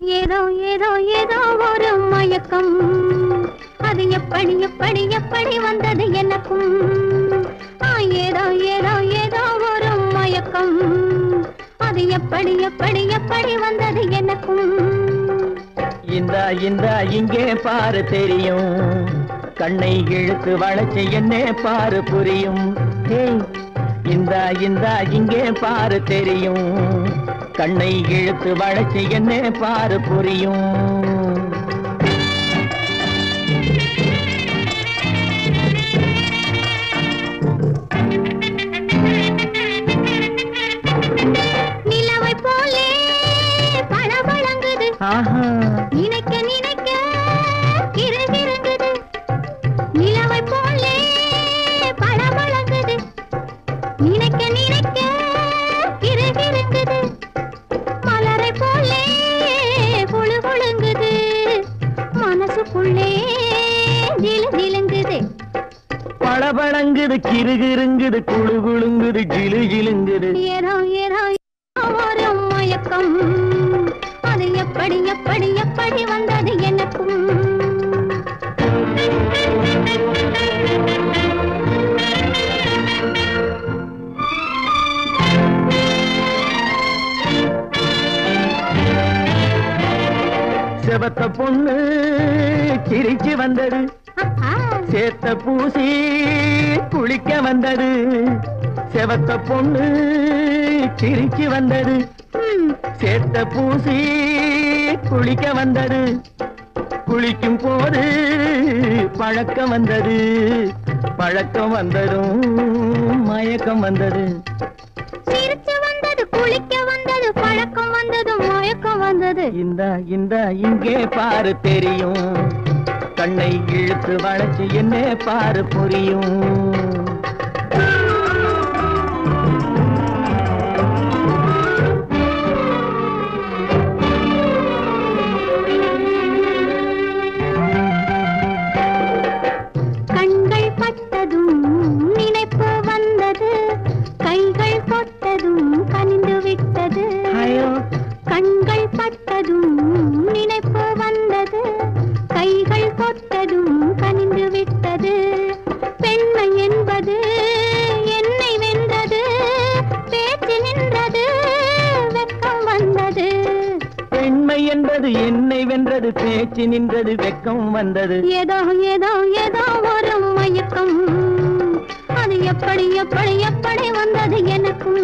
ஏதோ ஏதோ ஏதோ ஒரு மயக்கம் அது எப்படி எப்படி எப்படி வந்தது எனக்கும் ஆ, ஏதோ ஏதோ ஏதோ ஒரு மயக்கம் அது எப்படி எப்படி எப்படி வந்தது எனக்கும் இந்த இந்த இங்கே பாரு தெரியும் கண்ணை இழுத்து வளைச்சு என்ன பாரு புரியும் ஏய், இந்த இந்த இங்கே பாரு தெரியும் கண்ணை இழுத்து வளைச்சு என்ன பாரு புரியும் நிலவை போலே பளபளங்குது ஆஹா நினைக்க நினைக்க கிறுகிறுங்குது நிலவை போலே பளபளங்குது நினைக்க நினைக்க கிறுகிறுங்குது மலரை போலே குழு குழுங்குது மனசுக்குள்ளே ஜிலு ஜிலுங்குது பளபளங்குது கிறுகிறுங்குது குழு குழுங்குது ஜிலு ஜிலுங்குது ஏதோ ஏதோ ஒரு மயக்கம் அது எப்படி எப்படி எப்படி வந்தது எனக்கும் செவத்த பொண்ணு சிரிச்சு வந்தது ஆஹா. சேத்த பூசி குளிக்க வந்தது செவத்த பொண்ணு சிரிச்சு வந்தது ம், சேத்த பூசி குளிக்க வந்தது குளிக்கும் போது பழக்கம் வந்தது பழக்கம் வந்ததும் மயக்கம் வந்தது சிரிச்சு வந்தது குளிக்க வந்தது பழக்கம் வந்தது மயக்கம் வந்தது இந்த இந்த இங்கே பாரு தெரியும் கண்ணை இழுத்து வளைச்சு என்ன பாரு புரியும் கண்கள் பட்டதும் நினைப்பு வந்தது கைகள் தொட்டதும் கனிந்து விட்டது ஐயோ கண்கள் பட்டதும் நினைப்பு வந்தது கைகள் தொட்டதும் கனிந்து விட்டது பெண்மை என்பது என்னை வென்றது பேச்சு நின்றது வெக்கம் வந்தது பெண்மை என்பது என்னை வென்றது பேச்சு நின்றது வெக்கம் வந்தது ஏதோ ஏதோ ஏதோ ஒரு மயக்கம் அது எப்படி எப்படி எப்படி வந்தது எனக்கும்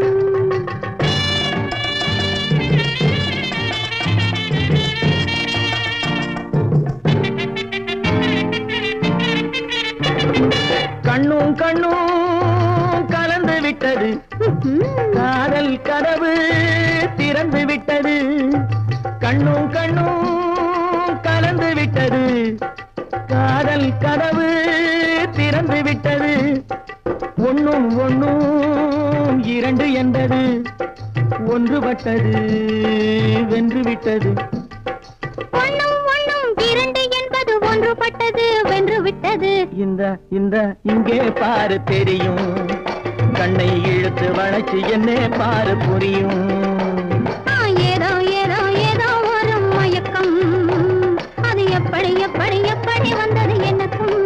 கண்ணும் கண்ணும் கலந்து விட்டது காதல் கதவு திறந்து விட்டது கண்ணும் கண்ணும் கலந்து விட்டது காதல் கதவு திறந்து விட்டது ஒண்ணும் ஒண்ணும் இரண்டு என்பது ஒன்றுபட்டது வென்று விட்டது ஒண்ணும் ஒண்ணும் இரண்டு என்பது ஒன்றுபட்டது வென்று விட்டது இந்த இந்த இங்கே பாரு தெரியும் கண்ணை இழுத்து வளைச்சு என்ன பாரு புரியும் ஆ, ஏதோ ஏதோ ஏதோ ஒரு மயக்கம் அது எப்படி எப்படி எப்படி வந்தது எனக்கும்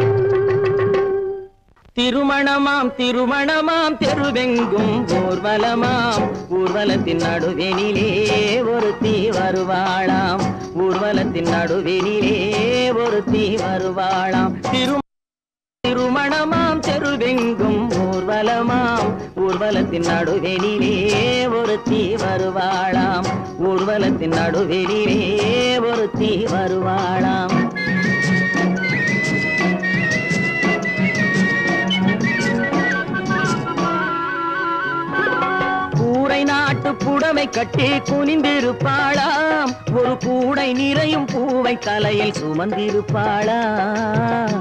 திருமணமாம் திருமணமாம் தெருவெங்கும் ஊர்வலமாம் ஊர்வலத்தின் நடுவெனிலே ஒரு தீ வருவாளாம் ஊர்வலத்தின் நடுவெனிலே ஒரு தீ வருவாளாம் திரு திருமணமாம் தெருவெங்கும் ஊர்வலமாம் ஊர்வலத்தின் நடுவெனிலே ஒரு தீ வருவாளாம் ஊர்வலத்தின் நடுவெனிலே ஒரு தீ வருவாளாம் கூரை நாட்டு புடவை கட்டி குனிந்திருப்பாளாம் ஒரு கூடை நிறையும் பூவை தலையில் சுமந்திருப்பாளாம்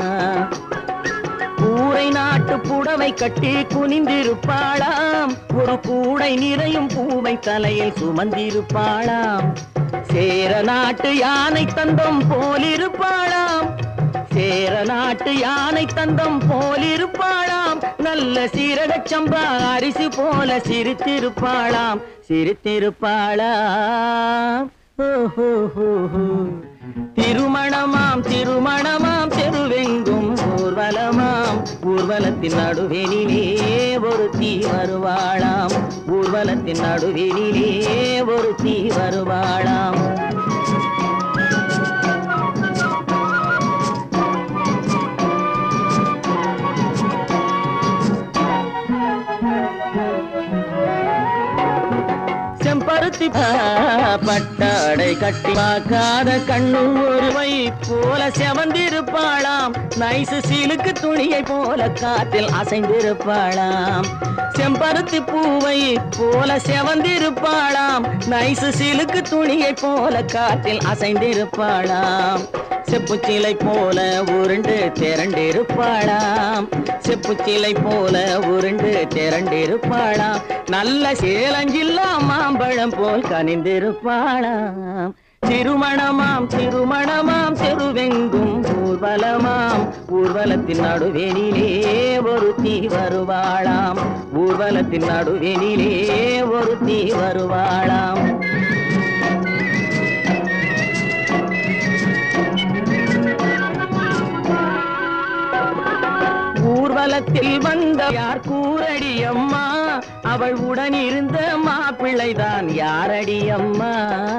கூரை நாட்டு புடவை கட்டி குனிந்திருப்பாளாம் ஒரு கூடை நிறையும் பூவை தலையில் சுமந்திருப்பாளாம் சேர நாட்டு யானை தந்தம் போலிருப்பாளாம் சேர நாட்டு யானை தந்தம் போலிருப்பாளாம் நல்ல சீரகச் சம்பா அரிசி போல சிரித்திருப்பாளாம் சிரித்திருப்பாளாம் ஓஹோஹோ. திருமணமாம் திருமணமாம் தெருவெங்கும் ஊர்வலமாம் ஊர்வலத்தின் நடுவெனிலே ஒரு தீ வருவாளாம் ஊர்வலத்தின் நடுவெனிலே ஒரு தீ வருவாளாம் செம்பருத்தி பா- பட்டாடை கட்டி பார்க்காத கண்ணும் ஒருவை போல செவந்திருப்பாளாம் நைசு சீலுக்கு துணியை போல காத்தில் அசைந்திருப்பாளாம் செம்பருத்தி பூவை போல செவந்திருப்பாளாம் நைசு சீலுக்கு துணியை போல காத்தில் அசைந்திருப்பாளாம் செப்புச்சிலை போல உருண்டு திரண்டிருப்பாளாம் செப்புச்சிலை போல உருண்டு திரண்டிருப்பாளாம் நல்ல சேலஞ்சில்லா மாம்பழம் போல் கனிந்திருப்பாளாம் திருமணமாம் திருமணமாம் தெருவெங்கும் ஊர்வலமாம் ஊர்வலத்தின் நடுவெனிலே ஒரு தீ வருவாளாம் ஊர்வலத்தின் நடுவெனிலே ஒரு தீ வருவாளாம் ஊர்வலத்தில் வந்த யார் கூரடி அம்மா அவள் உடன் இருந்த மாப்பிள்ளைதான் யாரடி அம்மா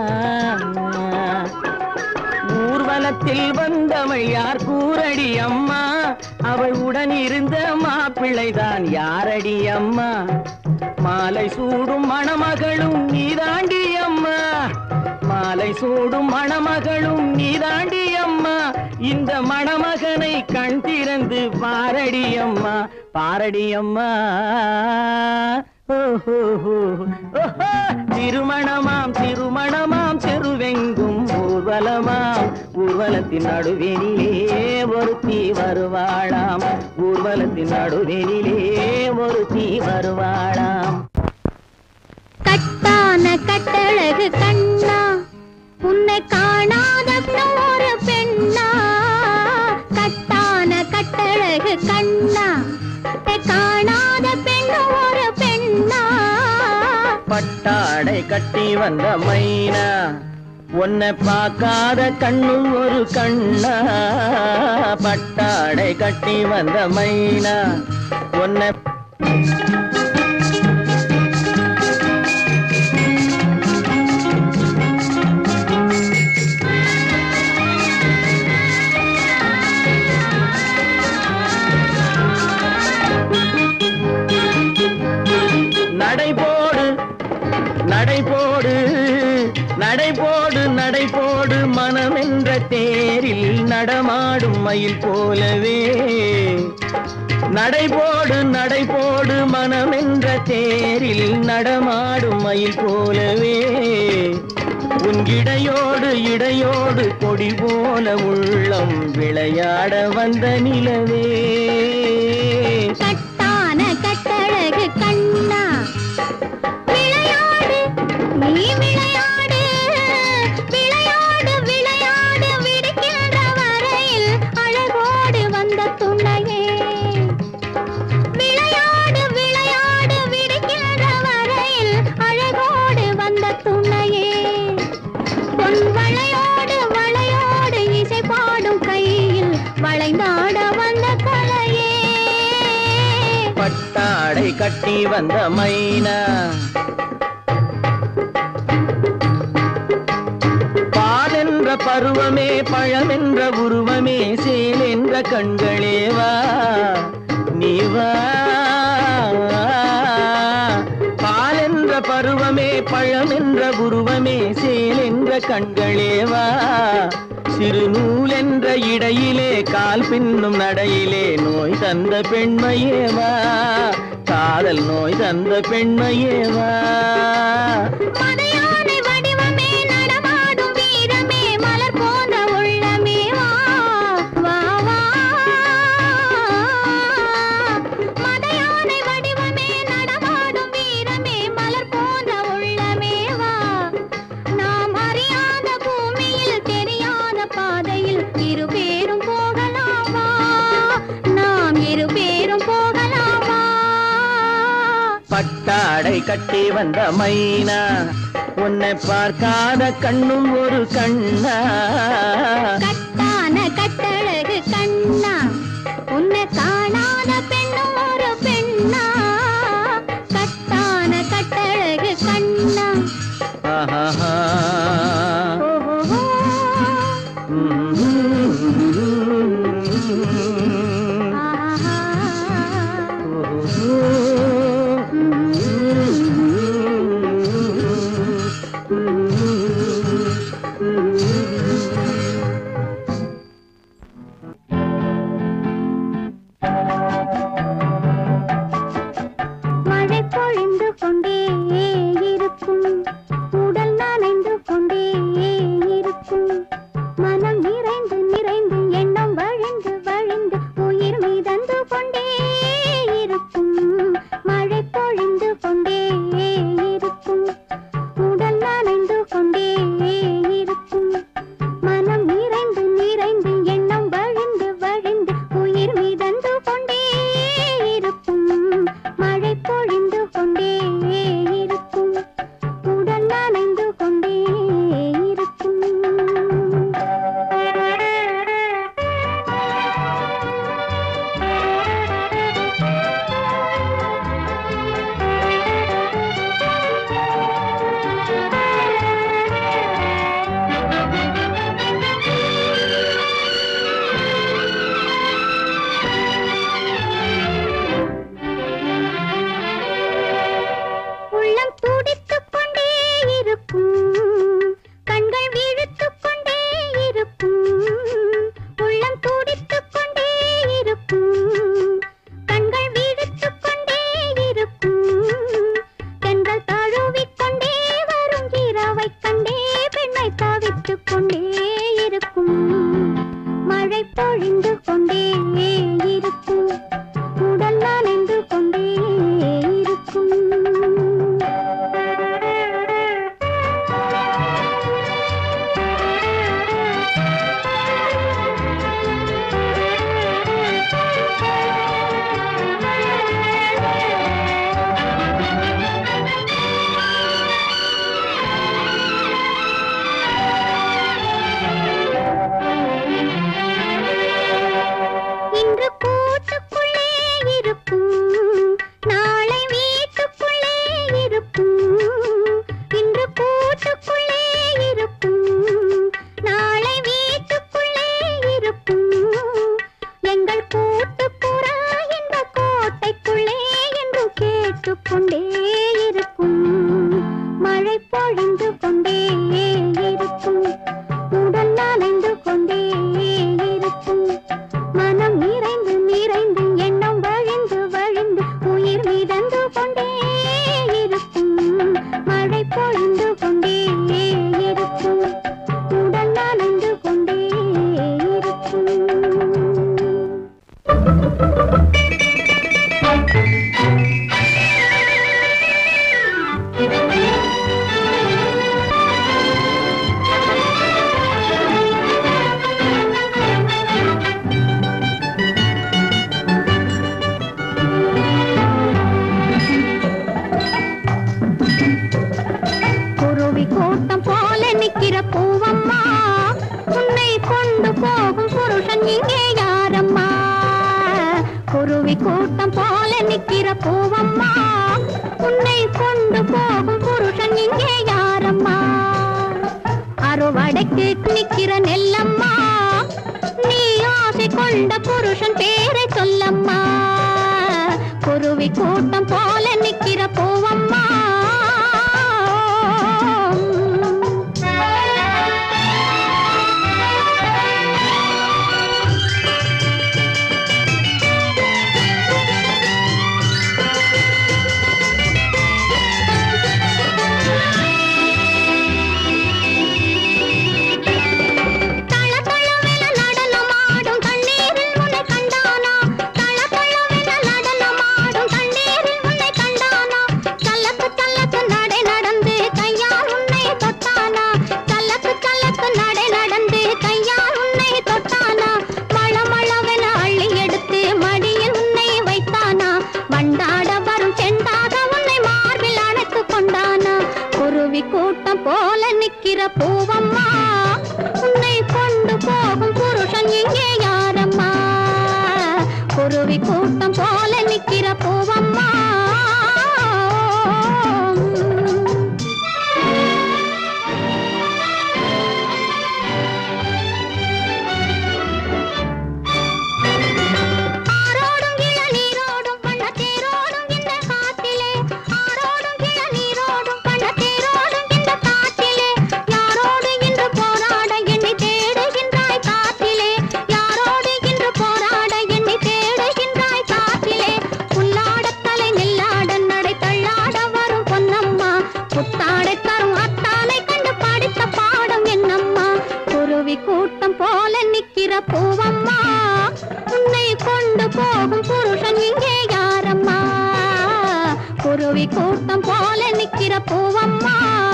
ஊர்வலத்தில் வந்தவள் யார் கூரடி அம்மா அவள் உடன் இருந்த மாப்பிள்ளைதான் யாரடி அம்மா மாலை சூடும் மணமகளும் நீதாண்டி அம்மா மாலை சூடும் மணமகளும் நீதாண்டி அம்மா இந்த மணமகனை கண் திறந்து பாரடி அம்மா பாரடி அம்மா ஓஹோஹோ. ஓஹோ. திருமணமாம் திருமணமாம் தெருவெங்கும் ஊர்வலமாம் ஊர்வலத்தின் நடுவெனிலே ஒரு தீ வருவாளாம் ஊர்வலத்தின் நடுவெனிலே ஒரு தீ வருவாளாம் கட்டான கட்டழகு கண்ணா உன்னை காணாத ஒரு பெண்ணா கட்டான கட்டழகு கண்ணா உன்னை காணாத பெண் ஒரு பெண்ணா பட்டாடை கட்டி வந்த மைனா உன்னை பார்க்காத கண்ணும் ஒரு கண்ணா பட்டாடை கட்டி வந்த மைனா உன்னை நடைபோடு நடைபோடு நடைபோடு நடைபோடு மனமென்ற தேரில் நடமாடும் மயில் போலவே நடைபோடு நடைபோடு மனமென்ற தேரில் நடமாடும் மயில் போலவே உன் இடையோடு இடையோடு கொடி போல உள்ளம் விளையாட வந்த நிலவே கட்டான கட்டழகு கண்ணா விளையாடு நீ விளையாடு விளையாடு விளையாடு விடுக்கின்ற வரையில் அழகோடு வந்த துணையே விளையாடு விளையாடு விடுக்கின்ற வரையில் அழகோடு வந்த துணையே பொன் வளையோடு வளையோடு இசை பாடும் கையில் வளைந்தாட வந்த கலையே பட்டாடை கட்டி வந்த மைனா பால் என்ற பருவமே பழம் என்ற உருவமே சேல் என்ற கண்களே வா நீ வா பால் என்ற பருவமே பழம் என்ற உருவமே சேல் என்ற கண்களே வா சிறு நூல் என்ற இடையிலே கால் பின்னும் நடையிலே நோய் தந்த பெண்மையே வா காதல் நோய் தந்த பெண்மையே வா மதையானை வடிவமே நடமாடும் வீரமே மலர் போன்ற உள்ளமே வா வா வா மதையானை வடிவமே நடமாடும் வீரமே மலர் போன்ற உள்ளமே வா நாம் அறியாத பூமியில் தெரியாத பாதையில் இருபேரும் போகலாமா நாம் இருபேரும் போகலாமா பட்டாடை கட்டி வந்த மைனா உன்னை பார்க்காத கண்ணும் ஒரு கண்ணா கட்டான கட்டழகு கண்ணா உன்னை காணாத பெண்ணும் ஒரு பெண்ணா கட்டான கட்டழகு கண்ணா ஆஹாஹா. ஓஹோ மழை பொழிந்து கொண்டே இருக்கும் உடல் நனைந்து கொண்டே இருக்கும் மனம் நிறைந்து நிறைந்து எண்ணம் வழிந்து வழிந்து உயிர் மிதந்து கொண்டே இருக்கும் மழை பொழிந்து கொண்டே இருக்கும் உடல் நனைந்து கொண்டே இருக்கும் மனம் நிறைந்து நிறைந்து எண்ணம் வழிந்து வழிந்து உயிர் மிதந்து கொண்டே இருக்கும் மழை பொழிந்து கொண்டே இருக்கும் உடல் நனைந்து கொண்டே இருக்கும் உள்ளம் துடித்துக் கொண்டே இருக்கும் கண்கள் விழித்துக் கொண்டே இருக்கும் உள்ளம் துடித்துக் கொண்டே இருக்கும் கண்கள் விழித்துக் கொண்டே இருக்கும் தென்றல் தழுவிக் கொண்டே வரும் இரவைக் கண்டே பெண்ணை தவித்துக் கொண்டே இருக்கும் மழை பொழிந்து கொண்டே இருக்கும் உடல் நனைந்து கொண்டே இருக்கும் இன்று கூட்டுக்குள்ளே இருக்கும் நாளை வீட்டுக்குள்ளே இருக்கும் இன்று கூட்டுக்குள்ளே இருக்கும் நாளை வீட்டுக்குள்ளே இருக்கும் எங்கள் கூட்டுப்புறா இந்த கோட்டைக்குள்ளே என்று கேட்டுக்கொண்டே இருக்கும் மழை பொழிந்து கொண்டே இருக்கும் உடல் நனைந்து கொண்டே இருக்கும் மனம் நிறைந்து நிறைந்து எண்ணம் வழிந்து வழிந்து உயிர் மிதந்து கொண்டே இருக்கும் மழை பொழிந்து கொண்டே இருக்கும் உடல் நனைந்து கொண்டே இருக்கும் குருவி கூட்டம் போல நிக்கிற பூவம்மா உன்னை கொண்டு போகும் புருஷன் இங்கே யாரம்மா குருவி கூட்டம் போல நிக்கிற பூவம்மா உன்னை கொண்டு போகும் புருஷன் இங்கே யாரம்மா அறுவடைக்கு நிக்கிற நெல்லம்மா நீ ஆசை கொண்ட புருஷன் பேரை சொல்லம்மா குருவி கூட்டம் போல நிக்கிற பூவம்மா தளதளவென நடனமாடும் தண்ணீரில் உன்னை கண்டானா தளதளவென நடனமாடும் தண்ணீரில் உன்னை கண்டானா தலக்கு தல பூவம்மா உன்னை கொண்டு போகும் புருஷன் இங்கே யாரம்மா குருவி கூட்டம் போல நிக்கிற பூவம்மா ஆரோடும் இளநீரோடும் பள்ளத்தேரோடும் இந்த காட்டிலே ஆரோடும் இளநீரோடும் பள்ளத்தேரோடும் இந்த காட்டிலே யாரோடு இன்று போராட எண்ணி தேடுகின்றாய் காட்டிலே யாரோடு இன்று போராட எண்ணி தேடுகின்றாய் காட்டிலே புல்லாடத் தலை நெல்லாட நடை தள்ளாட வரும் பொன்னம்மா புத்தாடை தரும் அத்தானை கண்டு படித்த பாடம் என்னம்மா குருவி கூட்டம் போல நிக்கிற பூவம்மா உன்னை கொண்டு போகும் புருஷன் இங்கே யாரம்மா குருவி கூட்டம் போல நிக்கிற பூவம்மா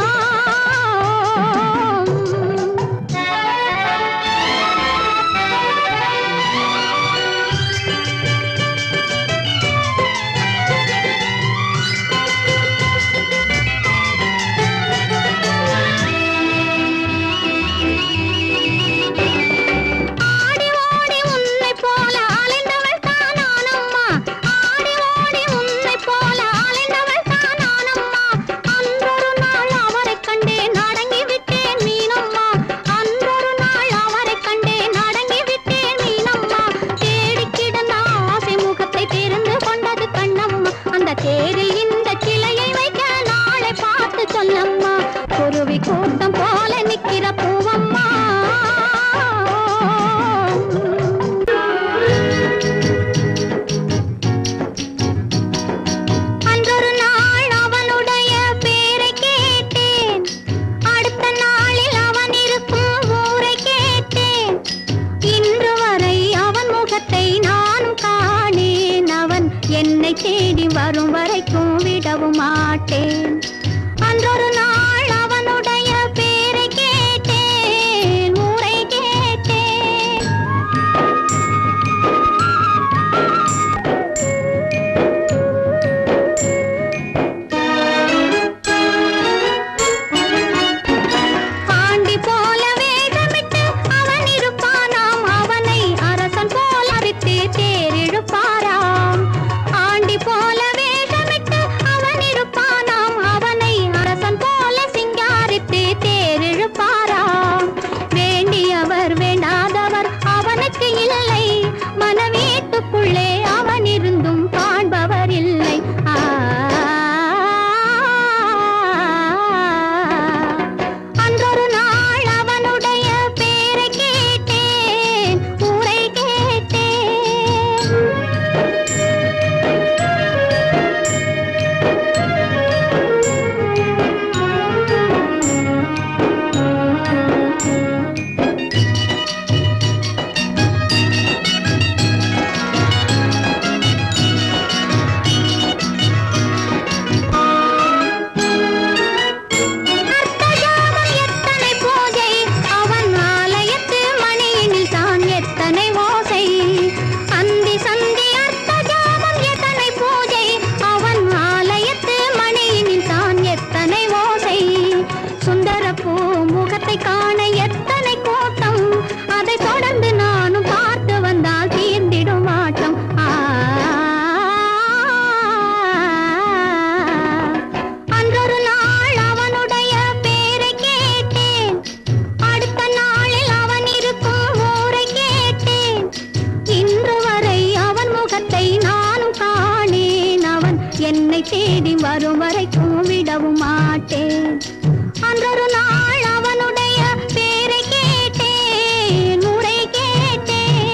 ஆடி ஓடி உன்னை போல அலைந்தவள் தான் நானம்மா ஆடி ஓடி உன்னை போல அலைந்தவள் தான் நானம்மா அன்றொரு நாள் அவரைக் கண்டேன் அடங்கி விட்டேன் மீனம்மா அன்றொரு நாள் அவரைக் கண்டேன் அடங்கி விட்டேன் மீனம்மா தேடி கிடந்த ஆசை முகத்தை தெரிந்து கொண்டது கண்ணம்மா அந்த தேரில் இந்த கிளையை வைக்க நாளை பார்த்து சொல்லம்மா குருவி கூட்டம் போல நிக்கிற பூவம்மா அன்றொரு நாள் அவனுடைய பேரை கேட்டேன் அடுத்த நாளில் அவன் இருக்கும் ஊரை கேட்டேன் இன்று வரை அவன் முகத்தை நானும் காணேன் அவன் என்னை தேடி வரும் வரைக்கும் விடவும் மாட்டேன் அன்றொரு நாள் அவனுடைய பேரை கேட்டேன் ஊரை கேட்டேன் பாண்டி போல வேகமிட்டு அவன் இருப்பானாம் அவனை அரசன் போல அரித்து தேரிழுப்பாராம் ஆண்டி போல வேகமிட்டு அவன் இருப்பானாம் அவனை அரசன் போல சிங்காரித்து தேரிழுப்பாராம் வேண்டியவர் வேண்டாதவர் அவனுக்கு இல்லை மனவீட்டுக்குள்ளே அவன் இருந்தும் காண்பவர் இல்லை ஆ அன்றொரு நாள் அவனுடைய பேரை கேட்டேன் ஊரை கேட்டேன் அர்த்தஜாமம் எத்தனை பூஜை அவன் ஆலயத்து மணியினில் தான் எத்தனை ஓசை அந்தி சந்தி அர்த்தஜாமம் எத்தனை பூஜை அவன் ஆலயத்து மணியினில் தான் எத்தனை ஓசை சுந்தர பூ முகத்தை காண எத்தனை கூட்டம் அதை தொடர்ந்து நானும் பார்த்து வந்தால் தீர்ந்திடும் ஆட்டம் ஆ அன்றொரு நாள் அவனுடைய பேரை கேட்டேன் அடுத்த நாளில் அவன் இருக்கும் ஊரை கேட்டேன் இன்று வரை அவன் முகத்தை நானும் காணேன் அவன் என்னை தேடி வரும் வரைக்கும் விடவும் மாட்டேன் அன்றொரு நாள் அவனுடைய பேரை கேட்டேன் ஊரை கேட்டேன்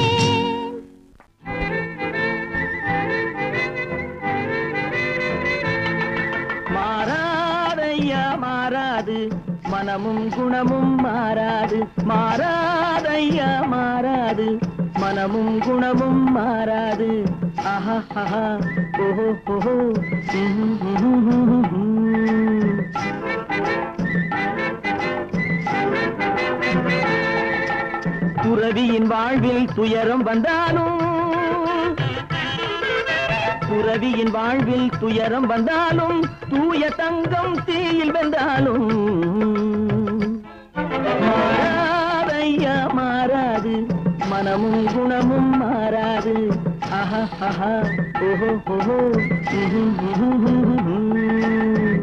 மாறாதையா மாறாது மனமும் குணமும் மாறாது மாறாதையா மாறாது மனமும் குணமும் மாறாது ஆஹா ஆஹா ஓஹோ ஓஹோ ம்ஹும், ம்ஹும், ம்ஹும், ம்ஹும். துறவியின் வாழ்வில் துயரம் வந்தாலும் துறவியின் வாழ்வில் துயரம் வந்தாலும் தூய தங்கம் தீயில் வெந்தாலும் மனமும் குணமும் மாறாது ஆஹா ஆஹா ஓஹோ ஓஹோ ம்ஹும், ம்ஹும், ம்ஹும், ம்ஹும்.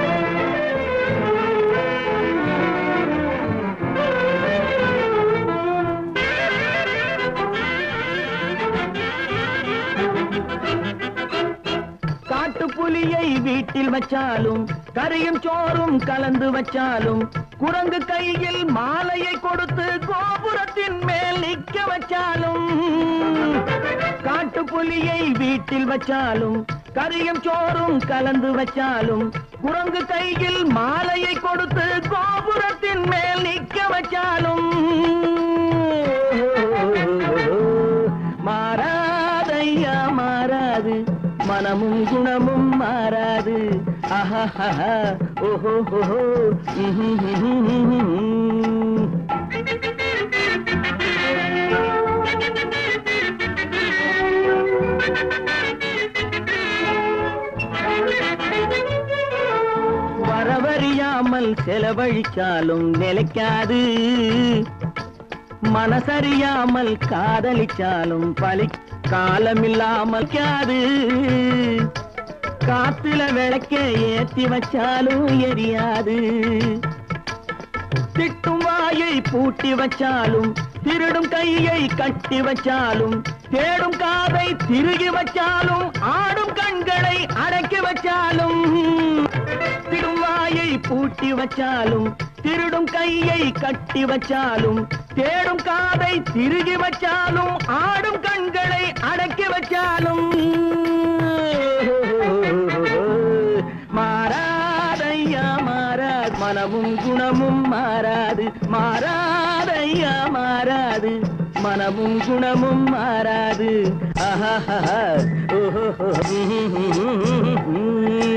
காட்டுப்புலியை வீட்டில் வச்சாலும் கறியும் சோறும் கலந்து வச்சாலும் குரங்கு கையில் மாலையை கொடுத்து கோபுரத்தின் மேல் நிக்க வச்சாலும் காட்டுப்புலியை வீட்டில் வச்சாலும் கறியும் சோறும் கலந்து வச்சாலும் குரங்கு கையில் மாலையை கொடுத்து கோபுரத்தின் மேல் நிக்க வச்சாலும் மாறாதையா மாறாது மனமும் குணமும் மாறாது ஆஹா ஓஹோ ஓஹோ ம்ஹும், ம்ஹும், ம்ஹும். வரவறியாமல் செலவழிச்சாலும் நிலைக்காது மனசறியாமல் காதலிச்சாலும் பலி காலமில்லாமல் காது காத்துல விளக்க ஏத்தி வச்சாலும் எரியாது திட்டும் வாயை பூட்டி வச்சாலும் திருடும் கையை கட்டி வச்சாலும் தேடும் காதை திருகி வச்சாலும் ஆடும் கண்களை அடக்கி வச்சாலும் திடும் வாயை பூட்டி வச்சாலும் திருடும் கையை கட்டி வச்சாலும் தேடும் காதை திருகி வச்சாலும் ஆடும் கண்களை அடக்கி வச்சாலும் மாறாதையா மாறாது மனமும் குணமும் மாறாது மாறாதையா மாறாது மனமும் குணமும் மாறாது ஆஹா ஓஹோ